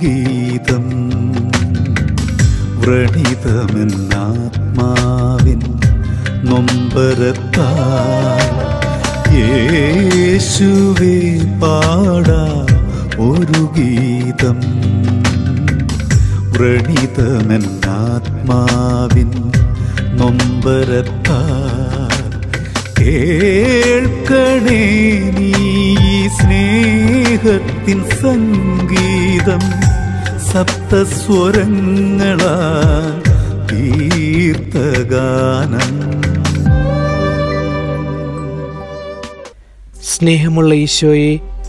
ഗീതം വ്രണിതമെന്നാത്മാവിൻ നൊമ്പരത്താ യേശുവേ പാടാ ഒരു ഗീതം വ്രണിതമെന്നാത്മാവിൻ നൊമ്പരത്താ കേൾക്കണേ നീ ഈ സ്നേഹത്തിൻ സംഗീതം സപ്തസ്വരങ്ങളാൽ തീർത്ഥഗാനം സ്നേഹമുള്ള ഈശോയെ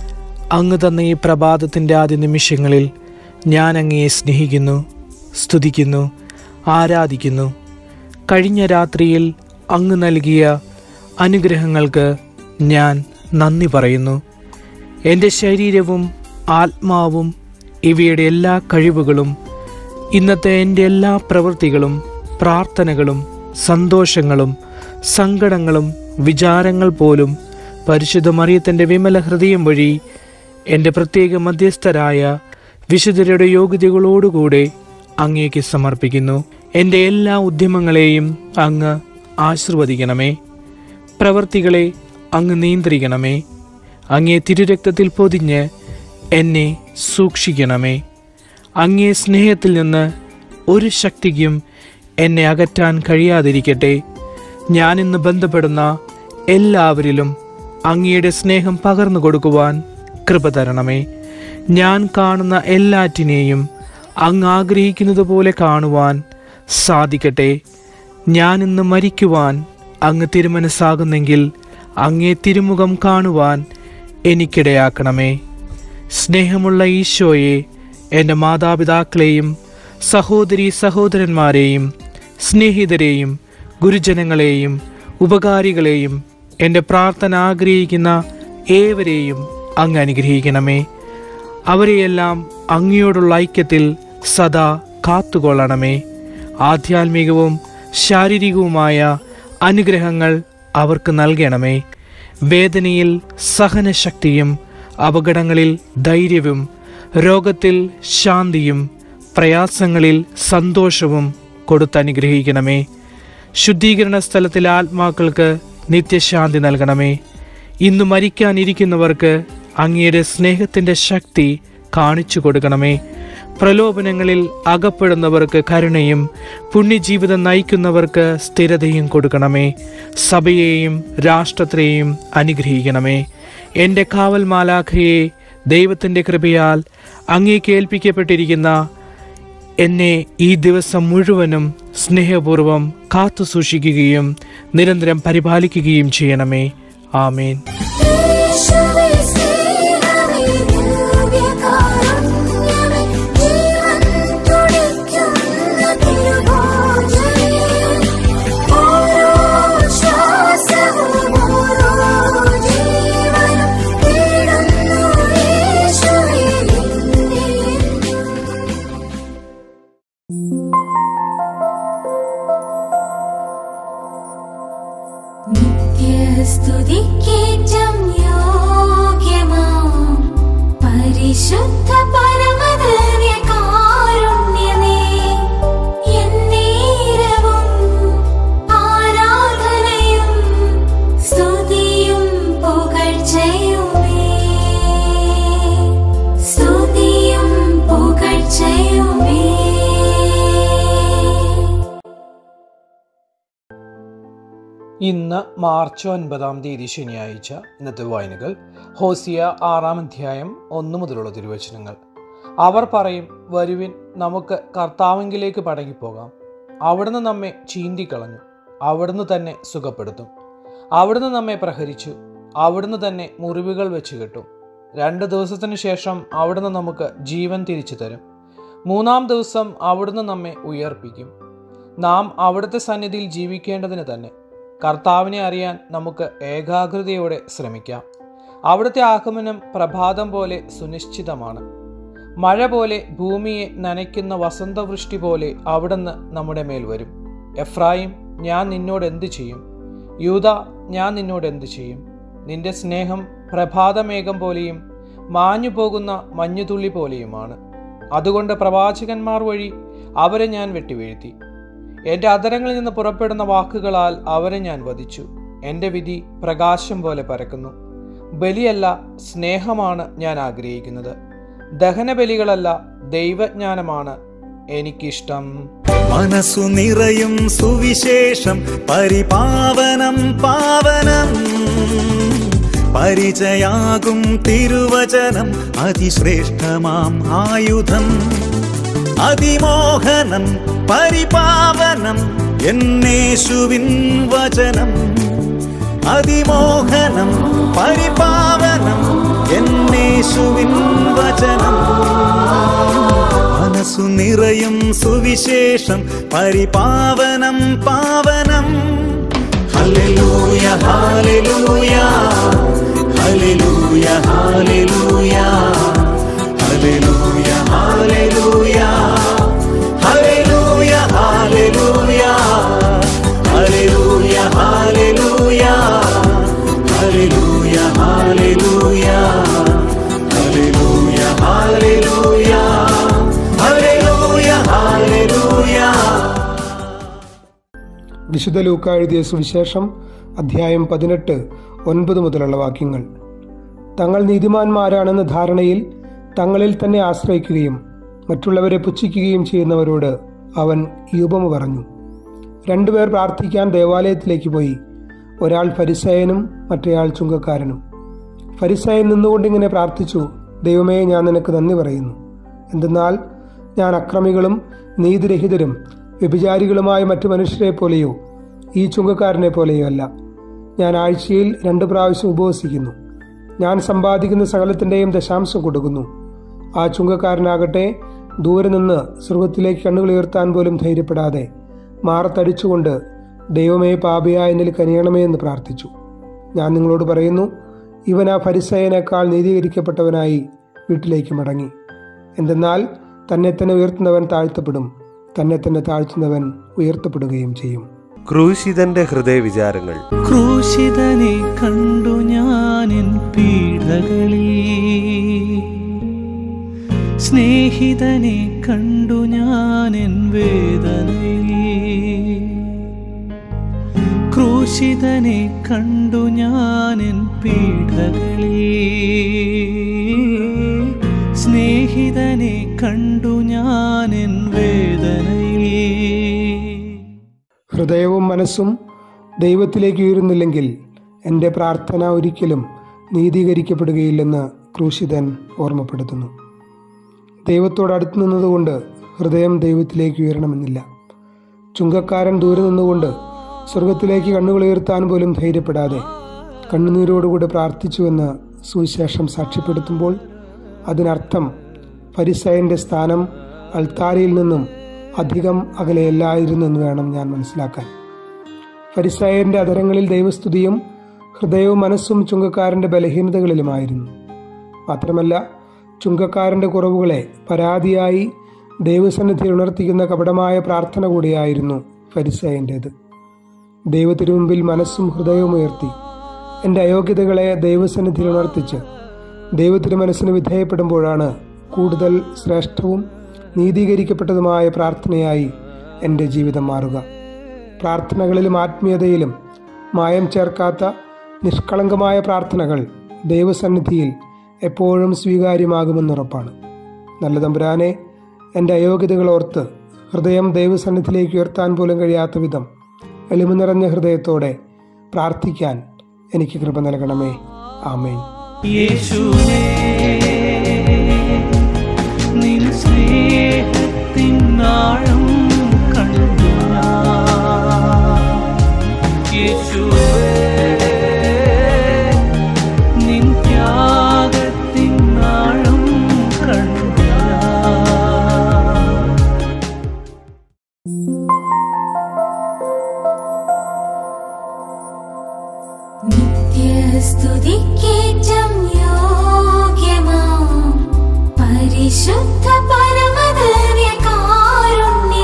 അങ്ങ് തന്ന ഈ പ്രഭാതത്തിൻ്റെ ആദ്യ നിമിഷങ്ങളിൽ ഞാൻ അങ്ങയെ സ്നേഹിക്കുന്നു സ്തുതിക്കുന്നു ആരാധിക്കുന്നു കഴിഞ്ഞ രാത്രിയിൽ അങ്ങ് നൽകിയ അനുഗ്രഹങ്ങൾക്ക് ഞാൻ നന്ദി പറയുന്നു എൻ്റെ ശരീരവും ആത്മാവും ഇവയുടെ എല്ലാ കഴിവുകളും ഇന്നത്തെ എൻ്റെ എല്ലാ പ്രവൃത്തികളും പ്രാർത്ഥനകളും സന്തോഷങ്ങളും സങ്കടങ്ങളും വിചാരങ്ങൾ പോലും പരിശുദ്ധ മറിയത്തിൻ്റെ വിമല ഹൃദയം വഴി എൻ്റെ പ്രത്യേക മധ്യസ്ഥരായ വിശുദ്ധരുടെ യോഗ്യതകളോടുകൂടെ അങ്ങേക്ക് സമർപ്പിക്കുന്നു എൻ്റെ എല്ലാ ഉദ്യമങ്ങളെയും അങ്ങ് ആശീർവദിക്കണമേ പ്രവർത്തികളെ അങ്ങ് നിയന്ത്രിക്കണമേ അങ്ങേ തിരുരക്തത്തിൽ പൊതിഞ്ഞ് എന്നെ സൂക്ഷിക്കണമേ അങ്ങേ സ്നേഹത്തിൽ നിന്ന് ഒരു ശക്തിക്കും എന്നെ അകറ്റാൻ കഴിയാതിരിക്കട്ടെ ഞാനിന്ന് ബന്ധപ്പെടുന്ന എല്ലാവരിലും അങ്ങയുടെ സ്നേഹം പകർന്നു കൊടുക്കുവാൻ കൃപ തരണമേ ഞാൻ കാണുന്ന എല്ലാറ്റിനെയും അങ്ങ് ആഗ്രഹിക്കുന്നത് പോലെ കാണുവാൻ സാധിക്കട്ടെ ഞാൻ ഇന്ന് മരിക്കുവാൻ അങ്ങ് തിരുമനസ്സാകുന്നെങ്കിൽ അങ്ങേ തിരുമുഖം കാണുവാൻ എനിക്കിടയാക്കണമേ സ്നേഹമുള്ള ഈശോയെ എൻ്റെ മാതാപിതാക്കളെയും സഹോദരി സഹോദരന്മാരെയും സ്നേഹിതരെയും ഗുരുജനങ്ങളെയും ഉപകാരികളെയും എൻ്റെ പ്രാർത്ഥന ആഗ്രഹിക്കുന്ന ഏവരെയും അങ്ങ് അനുഗ്രഹിക്കണമേ അവരെയെല്ലാം അങ്ങയോടുള്ള ഐക്യത്തിൽ സദാ കാത്തുകൊള്ളണമേ ആധ്യാത്മികവും ശാരീരികവുമായ അനുഗ്രഹങ്ങൾ അവർക്ക് നൽകണമേ വേദനയിൽ സഹനശക്തിയും അപകടങ്ങളിൽ ധൈര്യവും രോഗത്തിൽ ശാന്തിയും പ്രയാസങ്ങളിൽ സന്തോഷവും കൊടുത്തനുഗ്രഹിക്കണമേ ശുദ്ധീകരണ സ്ഥലത്തിലെ ആത്മാക്കൾക്ക് നിത്യശാന്തി നൽകണമേ ഇന്ന് മരിക്കാനിരിക്കുന്നവർക്ക് അങ്ങയുടെ സ്നേഹത്തിൻ്റെ ശക്തി കാണിച്ചു കൊടുക്കണമേ പ്രലോഭനങ്ങളിൽ അകപ്പെടുന്നവർക്ക് കരുണയും പുണ്യജീവിതം നയിക്കുന്നവർക്ക് സ്ഥിരതയും കൊടുക്കണമേ സഭയെയും രാഷ്ട്രത്തെയും അനുഗ്രഹിക്കണമേ എൻ്റെ കാവൽ മാലാഖയെ ദൈവത്തിൻ്റെ കൃപയാൽ അങ്ങേക്ക് ഏൽപ്പിക്കപ്പെട്ടിരിക്കുന്ന എന്നെ ഈ ദിവസം മുഴുവനും സ്നേഹപൂർവം കാത്തു സൂക്ഷിക്കുകയും നിരന്തരം പരിപാലിക്കുകയും ചെയ്യണമേ ആമേൻ യേശുവേ സ്നേഹമേ ദിവ്യകാരുണ്യമേ ജീവൻ തുടിക്കുന്ന തിരുഭോജനേ ഓരോ ശ്വാസവും ഓരോ ജീവനും തേടുന്നു യേശുവേ നിന്നെ നിത്യസ്തുതിക്കേറ്റം യോഗ്യമാം പരിശുദ്ധ പരമദിവ്യകാരുണ്യമേ, എന്നേരവും ആരാധനയും സ്തുതിയും പുകഴ്ചയുമേ. സ്തുതിയും പുകഴ്ചയുമേ ഇന്ന് മാർച്ച് ഒൻപതാം തീയതി ശനിയാഴ്ച ഇന്നത്തെ വായനകൾ ഹോസിയ ആറാം അധ്യായം ഒന്നു മുതലുള്ള തിരുവചനങ്ങൾ അവർ പറയും വരുവിൻ നമുക്ക് കർത്താവെങ്കിലേക്ക് മടങ്ങിപ്പോകാം അവിടുന്ന് നമ്മെ ചീന്തിക്കളഞ്ഞു അവിടുന്ന് തന്നെ സുഖപ്പെടുത്തും അവിടുന്ന് നമ്മെ പ്രഹരിച്ചു അവിടുന്ന് തന്നെ മുറിവുകൾ വെച്ച് കെട്ടും രണ്ട് ദിവസത്തിനു ശേഷം അവിടുന്ന് നമുക്ക് ജീവൻ തിരിച്ചു തരും മൂന്നാം ദിവസം അവിടുന്ന് നമ്മെ ഉയർപ്പിക്കും നാം അവിടുത്തെ സന്നിധിയിൽ ജീവിക്കേണ്ടതിന് തന്നെ കർത്താവിനെ അറിയാൻ നമുക്ക് ഏകാഗ്രതയോടെ ശ്രമിക്കാം അവിടുത്തെ ആഗമനം പ്രഭാതം പോലെ സുനിശ്ചിതമാണ് മഴ പോലെ ഭൂമിയെ നനയ്ക്കുന്ന വസന്തവൃഷ്ടി പോലെ അവിടുന്ന് നമ്മുടെ മേൽ വരും എഫ്രായിം ഞാൻ നിന്നോട് എന്തു ചെയ്യും യൂത ഞാൻ നിന്നോട് എന്തു ചെയ്യും നിന്റെ സ്നേഹം പ്രഭാതമേഘം പോലെയും മാഞ്ഞു പോകുന്ന മഞ്ഞുതുള്ളി പോലെയുമാണ് അതുകൊണ്ട് പ്രവാചകന്മാർ വഴി അവരെ ഞാൻ വെട്ടിവീഴ്ത്തി എൻ്റെ അധരങ്ങളിൽ നിന്ന് പുറപ്പെടുന്ന വാക്കുകളാൽ അവരെ ഞാൻ വധിച്ചു എൻ്റെ വിധി പ്രകാശം പോലെ പരക്കുന്നു ബലിയല്ല സ്നേഹമാണ് ഞാൻ ആഗ്രഹിക്കുന്നത് ദഹനബലികളല്ല ദൈവജ്ഞാനമാണ് എനിക്കിഷ്ടം മനസ്സു നിറയും സുവിശേഷം പരിപാവനം പാവനം പരിചയാകും തിരുവചനം അതിശ്രേഷ്ഠമാം ആയുധം അതിമോഹനം പരിപാവനം എന്നേശുവിൻ വചനം അതിമോഹനം പരിപാവനം എന്നേശുവിൻ വചനം മനസ്സു നിറയും സുവിശേഷം പരിപാവനം പാവനം ഹല്ലേലൂയ ഹല്ലേലൂയ ഹല്ലേലൂയ ഹല്ലേലൂയ ഹല്ലേലൂയ ഹല്ലേലൂയ ഹല്ലേലൂയ ഹല്ലേലൂയ ഹല്ലേലൂയ ഹല്ലേലൂയ ഹല്ലേലൂയ ഹല്ലേലൂയ ഹല്ലേലൂയ ഹല്ലേലൂയ ഹല്ലേലൂയ ഹല്ലേലൂയ വിശുദ്ധ ലൂക്ക എഴുതിയ സുവിശേഷം അധ്യായം പതിനെട്ട് ഒൻപത് മുതലുള്ള വാക്യങ്ങൾ തങ്ങൾ നീതിമാന്മാരാണെന്ന ധാരണയിൽ തങ്ങളിൽ തന്നെ ആശ്രയിക്കുകയും മറ്റുള്ളവരെ പുച്ഛിക്കുകയും ചെയ്യുന്നവരോട് അവൻ ഈ ഉപമ പറഞ്ഞു രണ്ടുപേർ പ്രാർത്ഥിക്കാൻ ദേവാലയത്തിലേക്ക് പോയി ഒരാൾ ഫരിസയനും മറ്റേയാൾ ചുങ്കക്കാരനും ഫരിസയൻ നിന്നുകൊണ്ടിങ്ങനെ പ്രാർത്ഥിച്ചു ദൈവമേ ഞാൻ നിനക്ക് നന്ദി പറയുന്നു എന്തെന്നാൽ ഞാൻ അക്രമികളും നീതിരഹിതരും വ്യഭിചാരികളുമായ മറ്റു മനുഷ്യരെ പോലെയോ ഈ ചുങ്കക്കാരനെ പോലെയോ അല്ല ഞാൻ ആഴ്ചയിൽ രണ്ട് പ്രാവശ്യം ഉപവസിക്കുന്നു ഞാൻ സമ്പാദിക്കുന്ന സകലത്തിൻ്റെയും ദശാംശം കൊടുക്കുന്നു ആ ചുങ്കക്കാരനാകട്ടെ ദൂരെ നിന്ന് സ്വർഗത്തിലേക്ക് കണ്ണുകളുയർത്താൻ പോലും ധൈര്യപ്പെടാതെ മാറത്തടിച്ചുകൊണ്ട് ദൈവമേ പാപിയായ എന്നിൽ കനിയണമേ എന്ന് പ്രാർത്ഥിച്ചു ഞാൻ നിങ്ങളോട് പറയുന്നു ഇവൻ ആ ഫരിസയനേക്കാൾ നീതീകരിക്കപ്പെട്ടവനായി വീട്ടിലേക്ക് മടങ്ങി എന്തെന്നാൽ തന്നെ തന്നെ ഉയർത്തുന്നവൻ താഴ്ത്തപ്പെടും തന്നെ തന്നെ താഴ്ത്തുന്നവൻ ഉയർത്തപ്പെടുകയും ചെയ്യും ക്രൂശിതന്റെ ഹൃദയവിചാരങ്ങൾ ക്രൂശിതനെ കണ്ടു ഞാനിൻ പീഡകളിൽ സ്നേഹിതനെ കണ്ടു ഞാനിൻ വേദനയിൽ ക്രൂശിതനെ കണ്ടു ഞാനിൻ പീഡകളിൽ സ്നേഹിതനെ കണ്ടു ഞാനിൻ വേദനയിൽ ഹൃദയവും മനസ്സും ദൈവത്തിലേക്ക് ഉയരുന്നില്ലെങ്കിൽ എൻ്റെ പ്രാർത്ഥന ഒരിക്കലും നീതീകരിക്കപ്പെടുകയില്ലെന്ന് ക്രൂശിതൻ ഓർമ്മപ്പെടുത്തുന്നു ദൈവത്തോട് അടുത്ത് നിന്നതുകൊണ്ട് ഹൃദയം ദൈവത്തിലേക്ക് ഉയരണമെന്നില്ല ചുങ്കക്കാരൻ ദൂരെ നിന്നുകൊണ്ട് സ്വർഗത്തിലേക്ക് കണ്ണുകൾ ഉയർത്താൻ പോലും ധൈര്യപ്പെടാതെ കണ്ണുനീരോടുകൂടി പ്രാർത്ഥിച്ചുവെന്ന് സുവിശേഷം സാക്ഷ്യപ്പെടുത്തുമ്പോൾ അതിനർത്ഥം ഫരിസയൻ്റെ സ്ഥാനം അൾത്താരയിൽ നിന്നും അധികം അകലെയല്ലായിരുന്നു എന്ന് വേണം ഞാൻ മനസ്സിലാക്കാൻ ഫരിസയന്റെ അധരങ്ങളിൽ ദൈവസ്തുതിയും ഹൃദയവും മനസ്സും ചുങ്കക്കാരന്റെ ബലഹീനതകളിലുമായിരുന്നു മാത്രമല്ല ചുങ്കക്കാരന്റെ കുറവുകളെ പരാതിയായി ദൈവസന്നിധിയിൽ ഉണർത്തിക്കുന്ന കപടമായ പ്രാർത്ഥന കൂടിയായിരുന്നു ഫരിസയൻ്റേത് ദൈവത്തിനു മുമ്പിൽ മനസ്സും ഹൃദയവും ഉയർത്തി എൻ്റെ അയോഗ്യതകളെ ദൈവസന്നിധിയിൽ ഉണർത്തിച്ച് ദൈവത്തിന് മനസ്സിന് വിധേയപ്പെടുമ്പോഴാണ് കൂടുതൽ ശ്രേഷ്ഠവും നീതീകരിക്കപ്പെട്ടതുമായ പ്രാർത്ഥനയായി എൻ്റെ ജീവിതം മാറുക പ്രാർത്ഥനകളിലും ആത്മീയതയിലും മായം ചേർക്കാത്ത നിഷ്കളങ്കമായ പ്രാർത്ഥനകൾ ദൈവസന്നിധിയിൽ എപ്പോഴും സ്വീകാര്യമാകുമെന്നുറപ്പാണ് നല്ല തമ്പുരാനെ എൻ്റെ അയോഗ്യതകൾ ഓർത്ത് ഹൃദയം ദൈവസന്നിധിയിലേക്ക് ഉയർത്താൻ പോലും കഴിയാത്ത വിധം എളിമ നിറഞ്ഞ ഹൃദയത്തോടെ പ്രാർത്ഥിക്കാൻ എനിക്ക് കൃപ നൽകണമേ ആമേൻ യേശുവേ നിൻ സ്നേഹത്തിൻ ആഴം കണ്ടു ഞാൻ. യേശുവേ നിൻ ത്യാഗത്തിൻ ആഴം കണ്ടു ഞാൻ. നിത്യസ്തുതിക്കേറ്റം യോഗ്യമാം പരിശുദ്ധ പരമധന്യകാരുണ്യമേ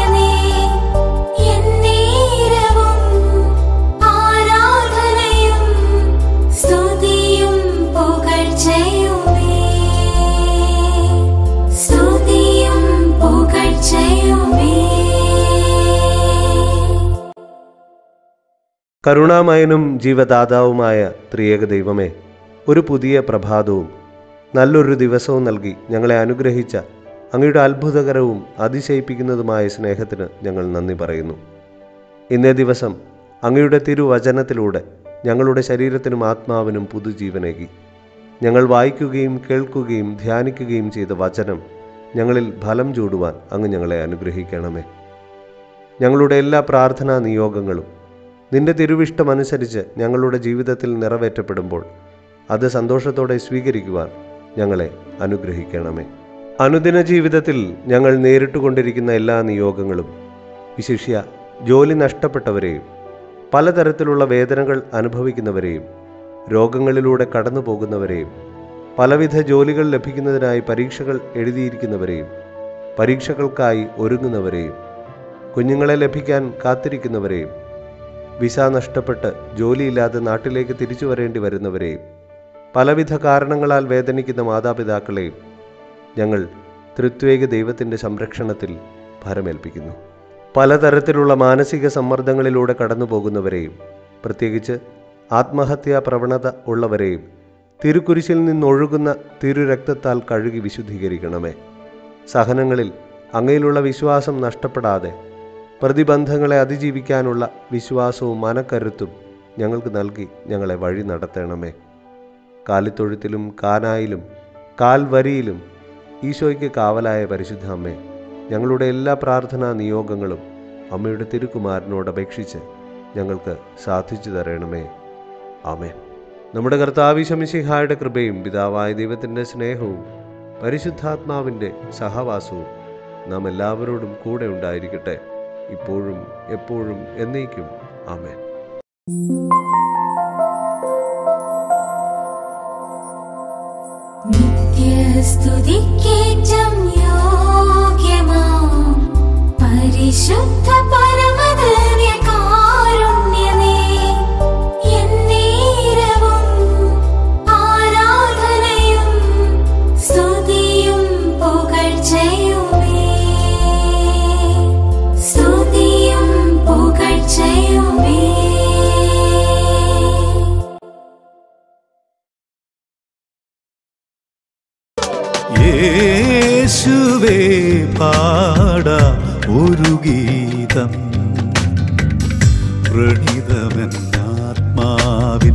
കരുണാമയനും ജീവദാതാവുമായ ത്രിയേക ദൈവമേ ഒരു പുതിയ പ്രഭാതവും നല്ലൊരു ദിവസവും നൽകി ഞങ്ങളെ അനുഗ്രഹിച്ച അങ്ങയുടെ അത്ഭുതകരവും അതിശയിപ്പിക്കുന്നതുമായ സ്നേഹത്തിന് ഞങ്ങൾ നന്ദി പറയുന്നു ഇന്നേ ദിവസം അങ്ങയുടെ തിരുവചനത്തിലൂടെ ഞങ്ങളുടെ ശരീരത്തിനും ആത്മാവിനും പുതുജീവനേകി ഞങ്ങൾ വായിക്കുകയും കേൾക്കുകയും ധ്യാനിക്കുകയും ചെയ്ത വചനം ഞങ്ങളിൽ ഫലം ചൂടുവാൻ അങ്ങ് ഞങ്ങളെ അനുഗ്രഹിക്കണമേ ഞങ്ങളുടെ എല്ലാ പ്രാർത്ഥനാ നിയോഗങ്ങളും നിന്റെ തിരുവിഷ്ടമനുസരിച്ച് ഞങ്ങളുടെ ജീവിതത്തിൽ നിറവേറ്റപ്പെടുമ്പോൾ അത് സന്തോഷത്തോടെ സ്വീകരിക്കുവാൻ ഞങ്ങളെ അനുഗ്രഹിക്കണമേ അനുദിന ജീവിതത്തിൽ ഞങ്ങൾ നേരിട്ടുകൊണ്ടിരിക്കുന്ന എല്ലാ നിയോഗങ്ങളും വിശിഷ്യ ജോലി നഷ്ടപ്പെട്ടവരെയും പലതരത്തിലുള്ള വേദനകൾ അനുഭവിക്കുന്നവരെയും രോഗങ്ങളിലൂടെ കടന്നു പോകുന്നവരെയും പലവിധ ജോലികൾ ലഭിക്കുന്നതിനായി പരീക്ഷകൾ എഴുതിയിരിക്കുന്നവരെയും പരീക്ഷകൾക്കായി ഒരുങ്ങുന്നവരെയും കുഞ്ഞുങ്ങളെ ലഭിക്കാൻ കാത്തിരിക്കുന്നവരെയും വിസ നഷ്ടപ്പെട്ട് ജോലിയില്ലാതെ നാട്ടിലേക്ക് തിരിച്ചു വരേണ്ടി വരുന്നവരെയും പലവിധ കാരണങ്ങളാൽ വേദനിക്കുന്ന മാതാപിതാക്കളെയും ഞങ്ങൾ തൃത്വേക ദൈവത്തിൻ്റെ സംരക്ഷണത്തിൽ ഭരമേൽപ്പിക്കുന്നു പലതരത്തിലുള്ള മാനസിക സമ്മർദ്ദങ്ങളിലൂടെ കടന്നു പോകുന്നവരെയും പ്രത്യേകിച്ച് ആത്മഹത്യാ പ്രവണത ഉള്ളവരെയും തിരുക്കുരിശിൽ നിന്നൊഴുകുന്ന തിരുരക്തത്താൽ കഴുകി വിശുദ്ധീകരിക്കണമേ സഹനങ്ങളിൽ അങ്ങയിലുള്ള വിശ്വാസം നഷ്ടപ്പെടാതെ പ്രതിബന്ധങ്ങളെ അതിജീവിക്കാനുള്ള വിശ്വാസവും മനക്കരുത്തും ഞങ്ങൾക്ക് നൽകി ഞങ്ങളെ വഴി നടത്തണമേ കാലിത്തൊഴുത്തിലും കാനായിലും കാൽവരിയിലും ഈശോയ്ക്ക് കാവലായ പരിശുദ്ധ അമ്മേ ഞങ്ങളുടെ എല്ലാ പ്രാർത്ഥനാ നിയോഗങ്ങളും അമ്മയുടെ തിരുക്കുമാരനോട് അപേക്ഷിച്ച് ഞങ്ങൾക്ക് സാധിച്ചു തരണമേ ആമേൻ നമ്മുടെ കർത്താവിശമിശിഹായുടെ കൃപയും പിതാവായ ദൈവത്തിൻ്റെ സ്നേഹവും പരിശുദ്ധാത്മാവിൻ്റെ സഹവാസവും നാം എല്ലാവരോടും കൂടെ ഉണ്ടായിരിക്കട്ടെ ഇപ്പോഴും എപ്പോഴും എന്നേക്കും ആമേൻ നിത്യസ്തുതിക്കേറ്റം യോഗ്യമാം പരിശുദ്ധ പരമദിവ്യകാരുണ്യമേ, എന്നേരവും ആരാധനയും സ്തുതിയും പുകഴ്ചയുമേ. സ്തുതിയും പുകഴ്ചയുമേ യേശുവേ പാട ഒരു ഗീതം വ്രണിതമെന്നാത്മാവിൻ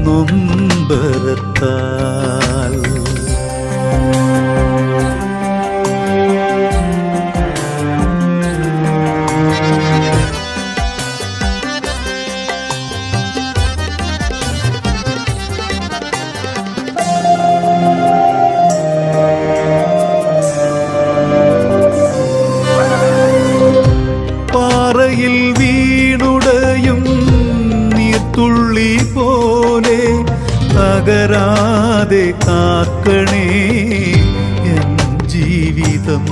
നൊമ്പരത്താൽ പാറയിൽ വീണുടയും നീർത്തുള്ളി പോലെ തകരാതെ കാക്കണേ എൻ ജീവിതം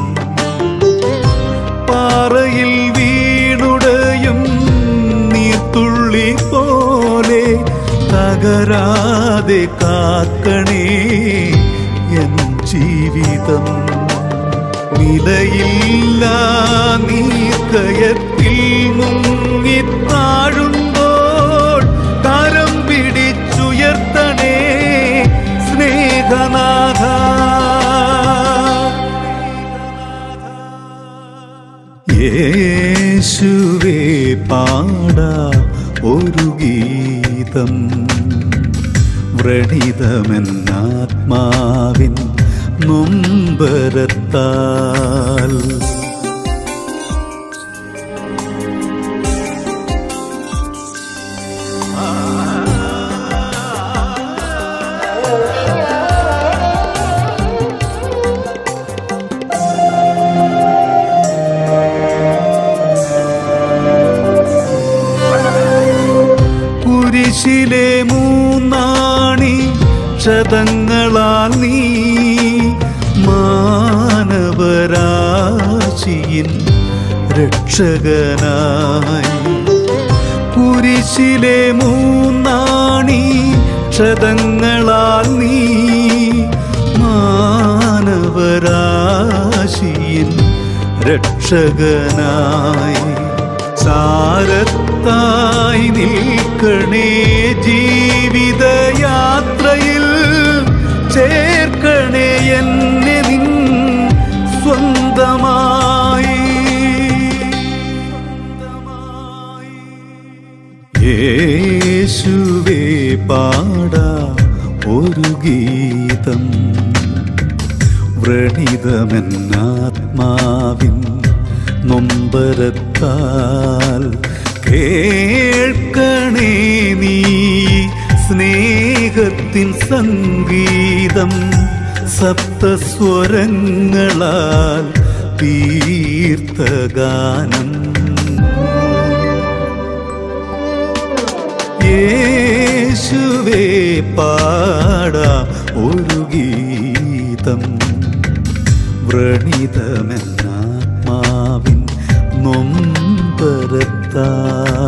പാറയിൽ വീണുടയും നീർത്തുള്ളി പോലെ തകരാതെ കാക്കണേ എൻ ജീവിതം നിലയില്ല നീക്കയത്തിൽ മുങ്ങിത്താഴുമ്പോൾ കരം പിടിച്ചുയർത്തണേ സ്നേഹനാഥ യേശുവേ പാട ഒരു ഗീതം വ്രണിതമെന്നാത്മാവിൻ നൊമ്പരത്താൽ കുരിശിലെ മൂന്നാണി ക്ഷതങ്ങളാൽ നീ മാനവരാശിയിൻ രക്ഷകനായി കുരിശിലെ മൂന്നാണി ക്ഷതങ്ങളാൽ നീ മാനവരാശിയിൻ രക്ഷകനായി ചാരത്തായി നിൽക്കണേ ജീവിതയാത്രയിൽ ചേർക്കണേ എന്നെ നിൻ സ്വന്തമായി യേശുവേ പാടാ ഒരു ഗീതം വ്രണിതമെന്നാത്മാവിൻ നൊമ്പരത്താൽ കേൾക്കണേ നീ സ്നേഹത്തിൻ സംഗീതം സപ്തസ്വരങ്ങളാൽ തീർത്ഥഗാനം യേശുവേ പാടാം ഒരു ഗീതം വ്രണിതമെന്നാത്മാവിൻ നൊമ്പരത്താ